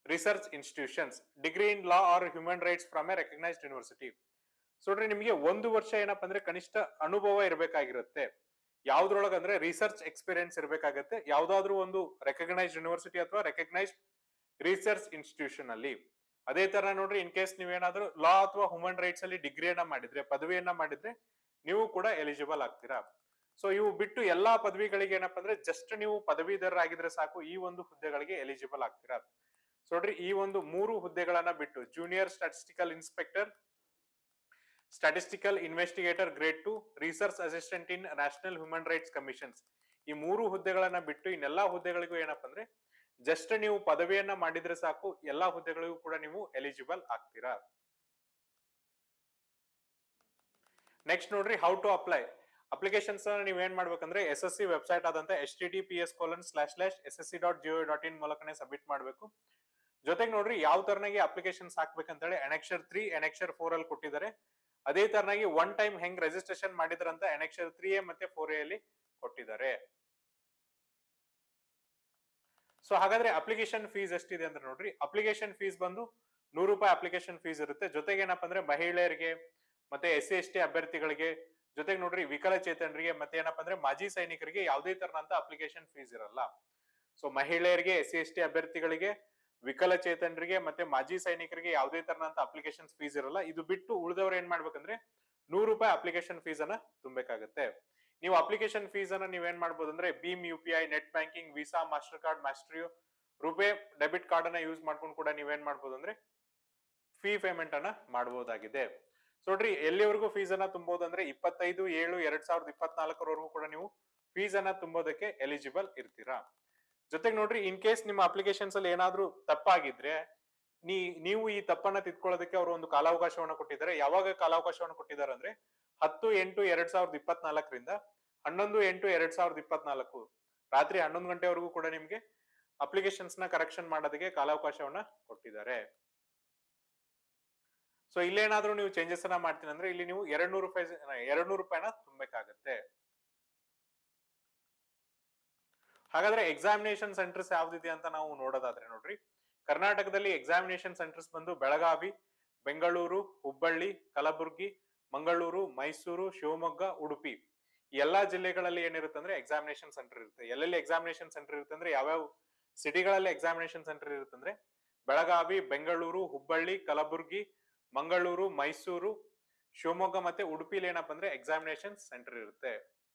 research institutions degree in law or human rights from a recognised university so ನೋಡ್ರಿ ನಿಮಗೆ ಒಂದು ವರ್ಷ ಏನಪ್ಪಾ ಅಂದ್ರೆ ಕನಿಷ್ಠ ಅನುಭವ ಇರಬೇಕಾಗಿರುತ್ತೆ ಯಾವ್ದ್ರೊಳಗ ಅಂದ್ರೆ ರಿಸರ್ಚ್ ಎಕ್ಸ್ಪೀರಿಯನ್ಸ್ ಇರಬೇಕಾಗತ್ತೆ ಯಾವ್ದಾದ್ರು ಒಂದು ರೆಕಗ್ನೈಸ್ಡ್ ಯೂನಿವರ್ಸಿಟಿ ಅಥವಾ ರೆಕಗ್ನೈಸ್ಡ್ ರಿಸರ್ಚ್ ಇನ್ಸ್ಟಿಟ್ಯೂಷನ್ ಅಲ್ಲಿ ಅದೇ ತರ ನೋಡ್ರಿ ಇನ್ ಕೇಸ್ ನೀವೇನಾದ್ರೂ ಲಾ ಅಥವಾ ಹ್ಯೂಮನ್ ರೈಟ್ಸ್ ಅಲ್ಲಿ ಡಿಗ್ರಿಯನ್ನ ಮಾಡಿದ್ರೆ ಪದವಿಯನ್ನ ಮಾಡಿದ್ರೆ ನೀವು ಕೂಡ ಎಲಿಜಿಬಲ್ ಆಗ್ತೀರಾ ಸೊ ಇವು ಬಿಟ್ಟು ಎಲ್ಲಾ ಪದವಿಗಳಿಗೆ ಏನಪ್ಪಾ ಅಂದ್ರೆ ಜಸ್ಟ್ ನೀವು ಪದವೀಧರರಾಗಿದ್ರೆ ಸಾಕು ಈ ಒಂದು ಹುದ್ದೆಗಳಿಗೆ ಎಲಿಜಿಬಲ್ ಆಗ್ತೀರಾ ಸೊ ನೋಡ್ರಿ ಈ ಒಂದು ಮೂರು ಹುದ್ದೆಗಳನ್ನ ಬಿಟ್ಟು junior statistical inspector statistical investigator grade two research assistant in national human rights commissions ಈ ಮೂರು ಹುದ್ದೆಗಳನ್ನ ಬಿಟ್ಟು ಇನ್ನೆಲ್ಲಾ ಹುದ್ದೆಗಳಿಗೂ ಏನಪ್ಪಾ ಅಂದ್ರೆ ಜಸ್ಟ್ ನೀವು ಪದವಿಯನ್ನ ಮಾಡಿದ್ರೆ ಸಾಕು ಎಲ್ಲಾ ಹುದ್ದೆಗಳಿಗೂ ಕೂಡ ನೀವು ಎಲಿಜಿಬಲ್ ಆಗ್ತೀರಾ ನೆಕ್ಸ್ಟ್ ನೋಡ್ರಿ ಹೌ ಟು ಅಪ್ಲೈ ಅಪ್ಲಿಕೇಶನ್ಸ್ ನೀವ್ ಏನ್ ಮಾಡ್ಬೇಕಂದ್ರೆ ಎಸ್ ಎಸ್ ಸಿ ವೆಬ್ಸೈಟ್ ಆದಂತ S T T P S colon slash slash S S C dot G O dot in ಮೂಲಕನೇ ಸಬ್ಮಿಟ್ ಮಾಡ್ಬೇಕು ಜೊತೆಗೆ ನೋಡ್ರಿ ಯಾವ ತರನಾಗಿ ಅಪ್ಲಿಕೇಶನ್ಸ್ ಹಾಕ್ಬೇಕಂತೇಳಿ ಎನೆಕ್ಷರ್ ತ್ರೀ ಎನೆಕ್ಷರ್ ಫೋರ್ ಅಲ್ಲಿ ಕೊಟ್ಟಿದ್ದಾರೆ ಅದೇ ತರನಾಗಿ ಒನ್ ಟೈಮ್ ಹೆಂಗ್ ರಿಜಿಸ್ಟ್ರೇಷನ್ ಮಾಡಿದ್ರಂತ ಎನೆಕ್ಷರ್ ತ್ರೀ ಎ ಮತ್ತೆ ಫೋರ್ ಎ ಅಲ್ಲಿ ಕೊಟ್ಟಿದ್ದಾರೆ ಸೊ ಹಾಗಾದ್ರೆ ಅಪ್ಲಿಕೇಶನ್ ಫೀಸ್ ಎಷ್ಟಿದೆ ಅಂದ್ರೆ ನೋಡ್ರಿ ಅಪ್ಲಿಕೇಶನ್ ಫೀಸ್ ಬಂದು ನೂರು ರೂಪಾಯಿ ಅಪ್ಲಿಕೇಶನ್ ಫೀಸ್ ಇರುತ್ತೆ ಜೊತೆಗೆ ಏನಪ್ಪಾ ಅಂದ್ರೆ ಮಹಿಳೆಯರಿಗೆ ಮತ್ತೆ ಎಸ್ ಸಿ ಎಸ್ ಟಿ ಅಭ್ಯರ್ಥಿಗಳಿಗೆ ಜೊತೆಗೆ ನೋಡ್ರಿ ವಿಕಲಚೇತನರಿಗೆ ಮತ್ತೆ ಏನಪ್ಪಾ ಅಂದ್ರೆ ಮಾಜಿ ಸೈನಿಕರಿಗೆ ಯಾವುದೇ ತರನಂತ ಅಪ್ಲಿಕೇಶನ್ ಫೀಸ್ ಇರಲ್ಲ ಸೊ ಮಹಿಳೆಯರಿಗೆ ಎಸ್ ಸಿ ಎಸ್ ಟಿ ಅಭ್ಯರ್ಥಿಗಳಿಗೆ ವಿಕಲಚೇತನರಿಗೆ ಮತ್ತೆ ಮಾಜಿ ಸೈನಿಕರಿಗೆ ಯಾವುದೇ ತರನಂತ ಅಪ್ಲಿಕೇಶನ್ ಫೀಸ್ ಇರಲ್ಲ ಇದು ಬಿಟ್ಟು ಉಳಿದವ್ರು ಏನ್ ಮಾಡ್ಬೇಕಂದ್ರೆ ನೂರು ರೂಪಾಯಿ ಅಪ್ಲಿಕೇಶನ್ ಫೀಸ್ ಅನ್ನ ತುಂಬಬೇಕಾಗತ್ತೆ ನೀವು ಅಪ್ಲಿಕೇಶನ್ ಫೀಸ್ ಅನ್ನ ನೀವೇನ್ ಮಾಡ್ಬೋದು ಅಂದ್ರೆ ಭೀಮ್ U P I net banking Visa Mastercard Maestro RuPay debit card ಅನ್ನ ಯೂಸ್ ಮಾಡ್ಕೊಂಡು ಕೂಡ ನೀವೇನ್ ಮಾಡ್ಬೋದು ಅಂದ್ರೆ ಫೀ ಪೇಮೆಂಟ್ ಅನ್ನ ಮಾಡಬಹುದಾಗಿದೆ ಸೊ ನೋಡ್ರಿ ಎಲ್ಲಿವರೆಗೂ ಫೀಸ್ ಅನ್ನ ತುಂಬಬಹುದು ಅಂದ್ರೆ ಇಪ್ಪತ್ತೈದು ಏಳು ಎರಡ್ ಸಾವಿರದ ಇಪ್ಪತ್ನಾಲ್ಕರವರೆಗೂ ಕೂಡ ನೀವು ಫೀಸ್ ಅನ್ನ ತುಂಬೋದಕ್ಕೆ ಎಲಿಜಿಬಲ್ ಇರ್ತೀರಾ ಜೊತೆಗೆ ನೋಡ್ರಿ ಇನ್ ಕೇಸ್ ನಿಮ್ಮ ಅಪ್ಲಿಕೇಶನ್ಸ್ ಅಲ್ಲಿ ಏನಾದ್ರೂ ತಪ್ಪಾಗಿದ್ರೆ ನೀ ನೀವು ಈ ತಪ್ಪನ್ನ ತಿದ್ಕೊಳ್ಳೋದಕ್ಕೆ ಅವರು ಒಂದು ಕಾಲಾವಕಾಶವನ್ನ ಕೊಟ್ಟಿದ್ದಾರೆ ಯಾವಾಗ ಕಾಲಾವಕಾಶವನ್ನ ಕೊಟ್ಟಿದ್ದಾರೆ ಅಂದ್ರೆ ಹತ್ತು ಎಂಟು ಎರಡ್ ಸಾವಿರದ ಇಪ್ಪತ್ನಾಲ್ಕರಿಂದ ಹನ್ನೊಂದು ಎಂಟು ಎರಡ್ ಸಾವಿರದ ಇಪ್ಪತ್ನಾಲ್ಕು ರಾತ್ರಿ ಹನ್ನೊಂದು ಗಂಟೆವರೆಗೂ ಕೂಡ ನಿಮ್ಗೆ ಅಪ್ಲಿಕೇಶನ್ಸ್ ನ ಕರೆಕ್ಷನ್ ಮಾಡೋದಕ್ಕೆ ಕಾಲಾವಕಾಶವನ್ನ ಕೊಟ್ಟಿದ್ದಾರೆ ಸೊ ಇಲ್ಲೇನಾದ್ರೂ ನೀವು ಚೇಂಜಸ್ ಅನ್ನ ಮಾಡ್ತೀನಿ ಅಂದ್ರೆ ಇಲ್ಲಿ ನೀವು ಎರಡ್ ನೂರು ರೂಪಾಯಿ ಎರಡ್ ನೂರು ರೂಪಾಯಿನ ತುಂಬಬೇಕಾಗತ್ತೆ ಹಾಗಾದ್ರೆ ಎಕ್ಸಾಮಿನೇಷನ್ ಸೆಂಟರ್ಸ್ ಯಾವ್ದಿದೆ ಅಂತ ನಾವು ನೋಡೋದಾದ್ರೆ ನೋಡ್ರಿ ಕರ್ನಾಟಕದಲ್ಲಿ ಎಕ್ಸಾಮಿನೇಷನ್ ಸೆಂಟರ್ಸ್ ಬಂದು ಬೆಳಗಾವಿ ಬೆಂಗಳೂರು ಹುಬ್ಬಳ್ಳಿ ಕಲಬುರ್ಗಿ ಮಂಗಳೂರು ಮೈಸೂರು ಶಿವಮೊಗ್ಗ ಉಡುಪಿ ಈ ಎಲ್ಲಾ ಜಿಲ್ಲೆಗಳಲ್ಲಿ ಏನಿರುತ್ತೆ ಅಂದ್ರೆ ಎಕ್ಸಾಮಿನೇಷನ್ ಸೆಂಟರ್ ಇರುತ್ತೆ ಎಲ್ಲೆಲ್ಲಿ ಎಕ್ಸಾಮಿನೇಷನ್ ಸೆಂಟರ್ ಇರುತ್ತೆ ಅಂದ್ರೆ ಯಾವ್ಯಾವ ಸಿಟಿಗಳಲ್ಲಿ ಎಕ್ಸಾಮಿನೇಷನ್ ಸೆಂಟರ್ ಇರುತ್ತೆ ಅಂದ್ರೆ ಬೆಳಗಾವಿ ಬೆಂಗಳೂರು ಹುಬ್ಬಳ್ಳಿ ಕಲಬುರ್ಗಿ ಮಂಗಳೂರು ಮೈಸೂರು ಶಿವಮೊಗ್ಗ ಮತ್ತೆ ಉಡುಪಿಲಿ ಏನಪ್ಪಾ ಅಂದ್ರೆ ಎಕ್ಸಾಮಿನೇಷನ್ ಸೆಂಟರ್ ಇರುತ್ತೆ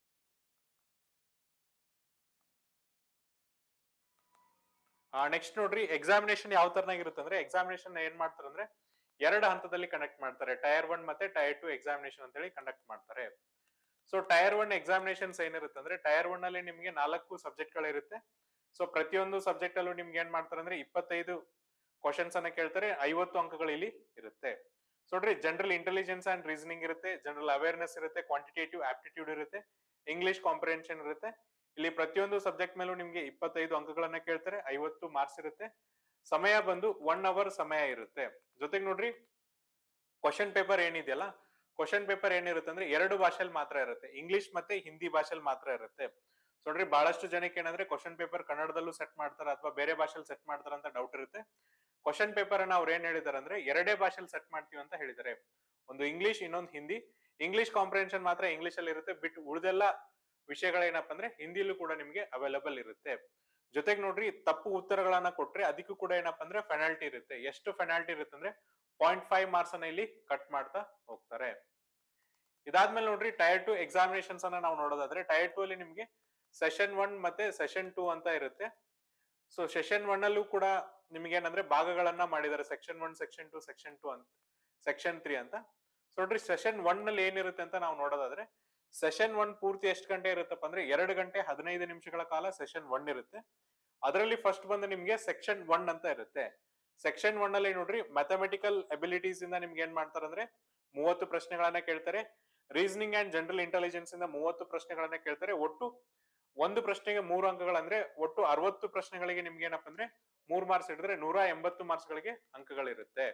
ನೆಕ್ಸ್ಟ್ ನೋಡ್ರಿ ಎಕ್ಸಾಮಿನೇಷನ್ ಯಾವ ತರನಾಗಿರುತ್ತೆ ಅಂದ್ರೆ ಎಕ್ಸಾಮಿನೇಷನ್ ಏನ್ ಮಾಡ್ತಾರೆ ಅಂದ್ರೆ ಎರಡು ಹಂತದಲ್ಲಿ ಕಂಡಕ್ಟ್ ಮಾಡ್ತಾರೆ ಟೈರ್ ಒನ್ ಮತ್ತೆ ಟೈರ್ ಟು ಎಕ್ಸಾಮಿನೇಷನ್ ಅಂತ ಹೇಳಿ ಕಂಡಕ್ಟ್ ಮಾಡ್ತಾರೆ ಸೊ ಟೈರ್ ಒನ್ ಎಕ್ಸಾಮಿನೇಷನ್ಸ್ ಏನಿರುತ್ತೆ ಅಂದ್ರೆ ಟೈರ್ ಒನ್ ಅಲ್ಲಿ ನಿಮ್ಗೆ ನಾಲ್ಕು ಸಬ್ಜೆಕ್ಟ್ ಗಳಿರುತ್ತೆ ಸೊ ಪ್ರತಿಯೊಂದು ಸಬ್ಜೆಕ್ಟ್ ಅಲ್ಲೂ ನಿಮ್ಗೆ ಏನ್ ಮಾಡ್ತಾರೆ ಅಂದ್ರೆ ಇಪ್ಪತ್ತೈದು ಕ್ವಶನ್ಸ್ ಅನ್ನ ಕೇಳ್ತಾರೆ ಐವತ್ತು ಅಂಕಗಳು ಇಲ್ಲಿ ಇರುತ್ತೆ ಸೊ ನೋಡ್ರಿ ಜನರಲ್ ಇಂಟೆಲಿಜೆನ್ಸ್ ಅಂಡ್ ರೀಸನಿಂಗ್ ಇರುತ್ತೆ ಜನರಲ್ ಅವೇರ್ನೆಸ್ ಇರುತ್ತೆ ಕ್ವಾಂಟಿಟೇಟಿವ್ ಆಪ್ಟಿಟ್ಯೂಡ್ ಇರುತ್ತೆ ಇಂಗ್ಲಿಷ್ ಕಾಂಪ್ರಿಹೆನ್ಷನ್ ಇರುತ್ತೆ ಇಲ್ಲಿ ಪ್ರತಿಯೊಂದು ಸಬ್ಜೆಕ್ಟ್ ಮೇಲೂ ನಿಮ್ಗೆ ಇಪ್ಪತ್ತೈದು ಅಂಕಗಳನ್ನ ಕೇಳ್ತಾರೆ ಐವತ್ತು ಮಾರ್ಕ್ಸ್ ಇರುತ್ತೆ ಸಮಯ ಬಂದು ಒನ್ ಅವರ್ ಸಮಯ ಇರುತ್ತೆ ಜೊತೆಗೆ ನೋಡ್ರಿ ಕ್ವಶನ್ ಪೇಪರ್ ಏನಿದೆಯಲ್ಲ ಕ್ವಶನ್ ಪೇಪರ್ ಏನಿರುತ್ತೆ ಅಂದ್ರೆ ಎರಡು ಭಾಷೆಯಲ್ಲಿ ಮಾತ್ರ ಇರುತ್ತೆ ಇಂಗ್ಲಿಷ್ ಮತ್ತೆ ಹಿಂದಿ ಭಾಷೆಯಲ್ಲಿ ಮಾತ್ರ ಇರುತ್ತೆ ಸೊ ನೋಡ್ರಿ ಬಹಳಷ್ಟು ಜನಕ್ಕೆ ಏನಂದ್ರೆ ಕ್ವಶನ್ ಪೇಪರ್ ಕನ್ನಡದಲ್ಲೂ ಸೆಟ್ ಮಾಡ್ತಾರೆ ಅಥವಾ ಬೇರೆ ಭಾಷೆಯಲ್ಲಿ ಸೆಟ್ ಮಾಡ್ತಾರೆ ಅಂತ ಡೌಟ್ ಇರುತ್ತೆ ಕ್ವಶನ್ ಪೇಪರ್ ಅನ್ನ ಅವ್ರು ಏನ್ ಹೇಳಿದಾರೆ ಅಂದ್ರೆ ಎರಡೇ ಭಾಷೆಯಲ್ಲಿ ಸೆಟ್ ಮಾಡ್ತೀವಿ ಅಂತ ಹೇಳಿದ್ದಾರೆ ಒಂದು ಇಂಗ್ಲಿಷ್ ಇನ್ನೊಂದು ಹಿಂದಿ ಇಂಗ್ಲಿಷ್ ಕಾಂಪ್ರಿಹೆನ್ಷನ್ ಮಾತ್ರ ಇಂಗ್ಲಿಷ್ ಅಲ್ಲಿ ಇರುತ್ತೆ ಬಿಟ್ಟು ಉಳಿದೆಲ್ಲ ವಿಷಯಗಳೇನಪ್ಪ ಅಂದ್ರೆ ಹಿಂದಿಲೂ ಕೂಡ ನಿಮ್ಗೆ ಅವೈಲಬಲ್ ಇರುತ್ತೆ ಜೊತೆಗೆ ನೋಡ್ರಿ ತಪ್ಪು ಉತ್ತರಗಳನ್ನ ಕೊಟ್ರೆ ಅದಕ್ಕೂ ಕೂಡ ಏನಪ್ಪಾ ಅಂದ್ರೆ ಫೆನಾಲ್ಟಿ ಇರುತ್ತೆ ಎಷ್ಟು ಫೆನಾಲ್ಟಿ ಇರುತ್ತೆ ಅಂದ್ರೆ ಪಾಯಿಂಟ್ ಫೈವ್ ಮಾರ್ಕ್ಸ್ ಅನ್ನ ಇಲ್ಲಿ ಕಟ್ ಮಾಡ್ತಾ ಹೋಗ್ತಾರೆ ಇದಾದ್ಮೇಲೆ ನೋಡ್ರಿ ಟೈರ್ ಟು ಎಕ್ಸಾಮಿನೇಷನ್ಸ್ ಅನ್ನ ನಾವು ನೋಡೋದಾದ್ರೆ ಟೈರ್ ಟು ಅಲ್ಲಿ ನಿಮ್ಗೆ ಸೆಷನ್ ಒನ್ ಮತ್ತೆ ಸೆಷನ್ ಟೂ ಅಂತ ಇರುತ್ತೆ ಸೊ ಸೆಷನ್ ಒನ್ ಅಲ್ಲೂ ಕೂಡ ನಿಮ್ಗೆ ಏನಂದ್ರೆ ಭಾಗಗಳನ್ನ ಮಾಡಿದ್ದಾರೆ section one section two section two ಅಂತ ಸೆಕ್ಷನ್ ತ್ರೀ ಅಂತ ಸೊ ನೋಡ್ರಿ ಸೆಷನ್ ಒನ್ ನಲ್ಲಿ ಏನಿರುತ್ತೆ ಅಂತ ನಾವು ನೋಡೋದಾದ್ರೆ ಸೆಷನ್ ಒನ್ ಪೂರ್ತಿ ಎಷ್ಟು ಗಂಟೆ ಇರುತ್ತಪ್ಪ ಅಂದ್ರೆ ಎರಡು ಗಂಟೆ ಹದಿನೈದು ನಿಮಿಷಗಳ ಕಾಲ ಸೆಷನ್ ಒನ್ ಇರುತ್ತೆ ಅದರಲ್ಲಿ ಫಸ್ಟ್ ಬಂದು ನಿಮ್ಗೆ ಸೆಕ್ಷನ್ ಒನ್ ಅಂತ ಇರುತ್ತೆ ಸೆಕ್ಷನ್ ಒನ್ ಅಲ್ಲಿ ನೋಡ್ರಿ ಮ್ಯಾಥಮೆಟಿಕಲ್ ಅಬಿಲಿಟೀಸ್ ಇಂದ ನಿಮ್ಗೆ ಏನ್ ಮಾಡ್ತಾರೆ ಅಂದ್ರೆ ಮೂವತ್ತು ಪ್ರಶ್ನೆಗಳನ್ನ ಕೇಳ್ತಾರೆ ರೀಸನಿಂಗ್ ಅಂಡ್ ಜನರಲ್ ಇಂಟೆಲಿಜೆನ್ಸ್ ಇಂದ ಮೂವತ್ತು ಪ್ರಶ್ನೆಗಳನ್ನ ಕೇಳ್ತಾರೆ ಒಟ್ಟು ಒಂದು ಪ್ರಶ್ನೆಗೆ ಮೂರು ಅಂಕಗಳಂದ್ರೆ ಒಟ್ಟು ಅರವತ್ತು ಪ್ರಶ್ನೆಗಳಿಗೆ ನಿಮ್ಗೆ ಏನಪ್ಪ ಅಂದ್ರೆ ಮೂರ್ ಮಾರ್ಕ್ಸ್ ಹಿಡಿದ್ರೆ ನೂರ ಎಂಬತ್ತು ಮಾರ್ಕ್ಸ್ ಗಳಿಗೆ ಅಂಕಗಳಿರುತ್ತೆ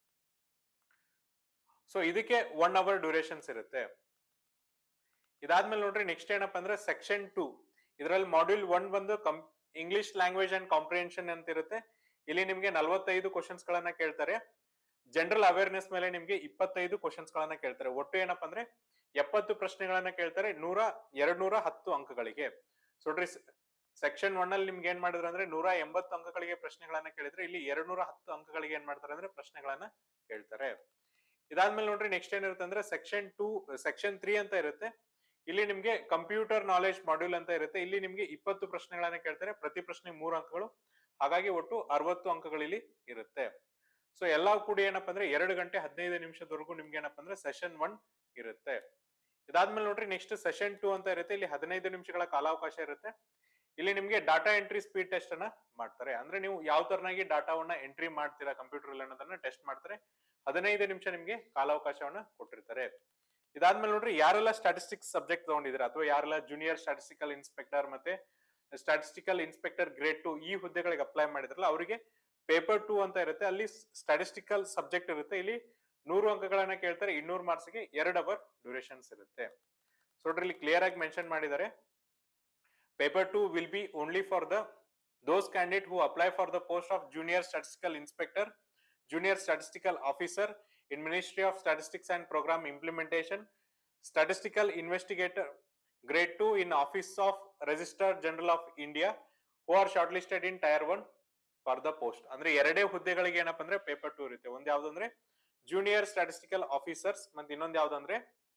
ಸೊ ಇದಕ್ಕೆ ಒನ್ ಅವರ್ ಡ್ಯೂರೇಷನ್ಸ್ ಇರುತ್ತೆ ಇದಾದ್ಮೇಲೆ ನೋಡ್ರಿ ನೆಕ್ಸ್ಟ್ ಏನಪ್ಪಾ ಅಂದ್ರೆ ಸೆಕ್ಷನ್ ಟೂ ಇದರಲ್ಲಿ ಮಾಡ್ಯೂಲ್ ಒನ್ ಬಂದು cum English language and comprehension ಅಂತ ಇರುತ್ತೆ ಇಲ್ಲಿ ನಿಮ್ಗೆ ನಲವತ್ತೈದು ಕ್ವಶನ್ಸ್ ಗಳನ್ನ ಕೇಳ್ತಾರೆ ಜನರಲ್ ಅವೇರ್ನೆಸ್ ಮೇಲೆ ನಿಮ್ಗೆ ಇಪ್ಪತ್ತೈದು ಕ್ವಶನ್ಸ್ ಗಳನ್ನ ಕೇಳ್ತಾರೆ ಒಟ್ಟು ಏನಪ್ಪಾ ಅಂದ್ರೆ ಎಪ್ಪತ್ತು ಪ್ರಶ್ನೆಗಳನ್ನ ಕೇಳ್ತಾರೆ ನೂರ ಎರಡ್ ನೂರ ಹತ್ತು ಅಂಕಗಳಿಗೆ ಸೊ ನೋಡ್ರಿ ಸೆಕ್ಷನ್ ಒನ್ ಅಲ್ಲಿ ನಿಮ್ಗೆ ಏನ್ ಮಾಡಿದ್ರು ಅಂದ್ರೆ ನೂರ ಎಂಬತ್ತು ಅಂಕಗಳಿಗೆ ಪ್ರಶ್ನೆಗಳನ್ನ ಕೇಳಿದ್ರೆ ಇಲ್ಲಿ ಎರಡ್ ನೂರ ಹತ್ತು ಅಂಕಗಳಿಗೆ ಏನ್ ಮಾಡ್ತಾರೆ ಅಂದ್ರೆ ಪ್ರಶ್ನೆಗಳನ್ನ ಕೇಳ್ತಾರೆ ಇದಾದ್ಮೇಲೆ ನೋಡ್ರಿ ನೆಕ್ಸ್ಟ್ ಏನಿರುತ್ತೆ ಅಂದ್ರೆ ಸೆಕ್ಷನ್ ಟೂ ಸೆಕ್ಷನ್ ತ್ರೀ ಅಂತ ಇರುತ್ತೆ ಇಲ್ಲಿ ನಿಮ್ಗೆ ಕಂಪ್ಯೂಟರ್ ನಾಲೆಜ್ ಮಾಡ್ಯೂಲ್ ಅಂತ ಇರುತ್ತೆ ಇಲ್ಲಿ ನಿಮ್ಗೆ ಇಪ್ಪತ್ತು ಪ್ರಶ್ನೆಗಳನ್ನ ಕೇಳ್ತಾರೆ ಪ್ರತಿ ಪ್ರಶ್ನೆ ಮೂರು ಅಂಕಗಳು ಹಾಗಾಗಿ ಒಟ್ಟು ಅರವತ್ತು ಅಂಕಗಳು ಇಲ್ಲಿ ಇರುತ್ತೆ ಸೊ ಎಲ್ಲಾ ಕೂಡ ಏನಪ್ಪಾ ಅಂದ್ರೆ ಎರಡು ಗಂಟೆ ಹದಿನೈದು ನಿಮಿಷದವರೆಗೂ ನಿಮ್ಗೆ ಏನಪ್ಪಾ ಅಂದ್ರೆ ಸೆಷನ್ ಒನ್ ಇರುತ್ತೆ ಇದಾದ್ಮೇಲೆ ನೋಡ್ರಿ ನೆಕ್ಸ್ಟ್ ಸೆಷನ್ ಟೂ ಅಂತ ಇರುತ್ತೆ ಇಲ್ಲಿ ಹದಿನೈದು ನಿಮಿಷಗಳ ಕಾಲಾವಕಾಶ ಇರುತ್ತೆ ಇಲ್ಲಿ ನಿಮ್ಗೆ ಡಾಟಾ ಎಂಟ್ರಿ ಸ್ಪೀಡ್ ಟೆಸ್ಟ್ ಅನ್ನ ಮಾಡ್ತಾರೆ ಅಂದ್ರೆ ನೀವು ಯಾವ ತರನಾಗಿ ಡಾಟಾವನ್ನ ಎಂಟ್ರಿ ಮಾಡ್ತೀರಾ ಕಂಪ್ಯೂಟರ್ ಅಲ್ಲಿ ಅನ್ನೋದನ್ನ ಟೆಸ್ಟ್ ಮಾಡ್ತಾರೆ ಹದಿನೈದು ನಿಮಿಷ ನಿಮ್ಗೆ ಕಾಲಾವಕಾಶವನ್ನ ಕೊಟ್ಟಿರ್ತಾರೆ ಇದಾದ್ಮೇಲೆ ನೋಡ್ರಿ ಯಾರೆಲ್ಲ ಸ್ಟಾಟಿಸ್ಟಿಕ್ಸ್ ಸಬ್ಜೆಕ್ಟ್ ತಗೊಂಡಿದ್ರೆ ಅಥವಾ ಯಾರೆಲ್ಲ ಜೂನಿಯರ್ ಸ್ಟಾಟಿಸ್ಟಿಕಲ್ ಇನ್ಸ್ಪೆಕ್ಟರ್ ಮತ್ತೆ ಸ್ಟಾಟಿಸ್ಟಿಕಲ್ ಇನ್ಸ್ಪೆಕ್ಟರ್ ಗ್ರೇಡ್ ಟು ಈ ಹುದ್ದೆಗಳಿಗೆ ಅಪ್ಲೈ ಮಾಡಿದ್ರಲ್ಲ ಅವರಿಗೆ ಪೇಪರ್ ಟೂ ಅಂತ ಇರುತ್ತೆ ಅಲ್ಲಿ ಸ್ಟಾಟಿಸ್ಟಿಕಲ್ ಸಬ್ಜೆಕ್ಟ್ ಇರುತ್ತೆ ಇಲ್ಲಿ ನೂರು ಅಂಕಗಳನ್ನ ಕೇಳ್ತಾರೆ ಇನ್ನೂರು ಮಾರ್ಕ್ಸ್ಗೆ ಎರಡು ಅವರ್ ಡ್ಯೂರೇಷನ್ಸ್ ಇರುತ್ತೆ ಸೊ ನೋಡ್ರಿ ಇಲ್ಲಿ ಕ್ಲಿಯರ್ ಆಗಿ ಮೆನ್ಷನ್ ಮಾಡಿದ್ದಾರೆ paper two will be only for the those candidate who apply for the post of junior statistical inspector junior statistical officer in ministry of statistics and programme implementation statistical investigator grade two in office of register general of India who are shortlisted in tier one for the post ಅಂದ್ರೆ ಎರಡೇ ಹುದ್ದೆಗಳಿಗೆ ಏನಪ್ಪ ಅಂದ್ರೆ paper two ಇರುತ್ತೆ ಒಂದ್ ಯಾವ್ದು ಅಂದ್ರೆ junior statistical officers ಮತ್ತೆ ಇನ್ನೊಂದ್ ಯಾವ್ದಂದ್ರೆ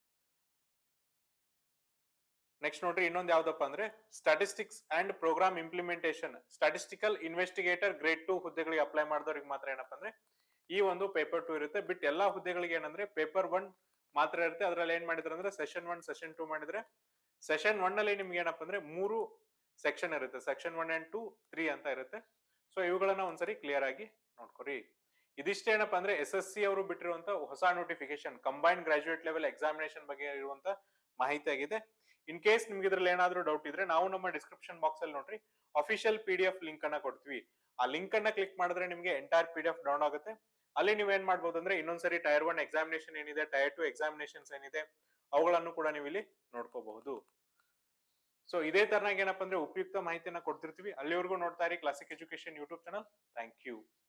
ನೆಕ್ಸ್ಟ್ ನೋಡ್ರಿ ಇನ್ನೊಂದ್ ಯಾವ್ದಪ್ಪ ಅಂದ್ರೆ statistics and programme implementation statistical investigator grade two ಹುದ್ದೆಗಳಿಗೆ ಅಪ್ಲೈ ಮಾಡಿದವ್ರಿಗೆ ಮಾತ್ರ ಏನಪ್ಪ ಅಂದ್ರೆ ಈ ಒಂದು ಪೇಪರ್ ಟು ಇರುತ್ತೆ ಬಿಟ್ ಎಲ್ಲಾ ಹುದ್ದೆಗಳಿಗೆ ಏನಂದ್ರೆ ಪೇಪರ್ ಒನ್ ಮಾತ್ರ ಇರುತ್ತೆ ಅದ್ರಲ್ಲಿ ಏನ್ ಮಾಡಿದ್ರೆ ಅಂದ್ರೆ ಸೆಷನ್ ಒನ್ ಸೆಷನ್ ಟೂ ಮಾಡಿದ್ರೆ ಸೆಷನ್ ಒನ್ ಅಲ್ಲಿ ನಿಮ್ಗೆ ಏನಪ್ಪ ಅಂದ್ರೆ ಮೂರು ಸೆಕ್ಷನ್ ಇರುತ್ತೆ section one and two three ಅಂತ ಇರುತ್ತೆ ಸೊ ಇವುಗಳನ್ನ ಒಂದ್ಸರಿ ಕ್ಲಿಯರ್ ಆಗಿ ನೋಡ್ಕೊರಿ ಇದಿಷ್ಟೇ ಏನಪ್ಪಾ ಅಂದ್ರೆ ಎಸ್ ಎಸ್ ಸಿ ಅವರು ಬಿಟ್ಟಿರುವಂತ ಹೊಸ notification combined graduate level examination ಬಗ್ಗೆ ಇರುವಂತ ಮಾಹಿತಿ ಆಗಿದೆ ಇನ್ ಕೇಸ್ ನಿಮ್ಗೆ ಇದ್ರಲ್ಲಿ ಏನಾದ್ರೂ ಡೌಟ್ ಇದ್ರೆ ನಾವು ನಮ್ಮ ಡಿಸ್ಕ್ರಿಪ್ಷನ್ ಬಾಕ್ಸ್ ಅಲ್ಲಿ ನೋಡ್ರಿ official P D F link ಅನ್ನ ಕೊಡ್ತೀವಿ ಆ ಲಿಂಕ್ ಅನ್ನ ಕ್ಲಿಕ್ ಮಾಡಿದ್ರೆ ನಿಮ್ಗೆ entire P D F down ಆಗುತ್ತೆ ಅಲ್ಲಿ ನೀವ್ ಏನ್ ಮಾಡ್ಬೋದು ಅಂದ್ರೆ ಇನ್ನೊಂದ್ಸರಿ ಟೈರ್ ಒನ್ ಎಕ್ಸಾಮಿನೇಷನ್ ಏನಿದೆ ಟೈರ್ ಟು ಎಕ್ಸಾಮಿನೇಷನ್ಸ್ ಏನಿದೆ ಅವುಗಳನ್ನು ಕೂಡ ನೀವು ಇಲ್ಲಿ ನೋಡ್ಕೋಬಹುದು ಸೊ ಇದೇ ತರನಾಗಿ ಏನಪ್ಪಾ ಅಂದ್ರೆ ಉಪಯುಕ್ತ ಮಾಹಿತಿಯನ್ನ ಕೊಡ್ತಿರ್ತೀವಿ ಅಲ್ಲಿವರೆಗೂ ನೋಡ್ತಾ ಇರಿ Classic education YouTube channel thank you